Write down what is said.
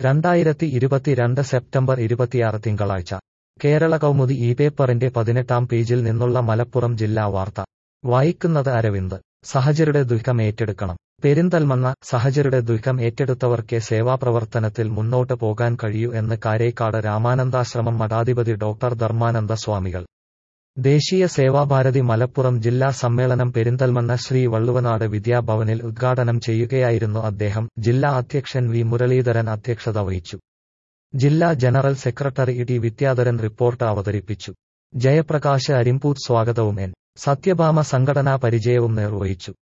രണ്ടായിരത്തി ഇരുപത്തിരണ്ട് സെപ്റ്റംബർ ഇരുപത്തിയാറ് തിങ്കളാഴ്ച കേരള കൗമുദി ഈ പേപ്പറിന്റെ പതിനെട്ടാം പേജിൽ നിന്നുള്ള മലപ്പുറം ജില്ലാ വാർത്ത വായിക്കുന്നത് അരവിന്ദ് സഹചരുടെ ദുഃഖം ഏറ്റെടുക്കണം പെരിന്തൽമണ്ണ സഹചരുടെ ദുഃഖം ഏറ്റെടുത്തവർക്കേ സേവാപ്രവർത്തനത്തിൽ മുന്നോട്ട് പോകാൻ കഴിയൂ എന്ന് കാരേക്കാട് രാമാനന്ദാശ്രമം മഠാധിപതി ഡോക്ടർ ധർമാനന്ദ സ്വാമികൾ ദേശീയ സേവാഭാരതി മലപ്പുറം ജില്ലാ സമ്മേളനം പെരിന്തൽമണ്ണ ശ്രീ വള്ളുവനാട് വിദ്യാഭവനിൽ ഉദ്ഘാടനം ചെയ്യുകയായിരുന്നു അദ്ദേഹം ജില്ലാ അധ്യക്ഷൻ വി മുരളീധരൻ അധ്യക്ഷത വഹിച്ചു ജില്ലാ general secretary T Vidyadharan report അവതരിപ്പിച്ചു ജയപ്രകാശ് അരിമ്പൂത്ത് സ്വാഗതവും എൻ സത്യഭാമ സംഘടനാ പരിചയവും നിർവഹിച്ചു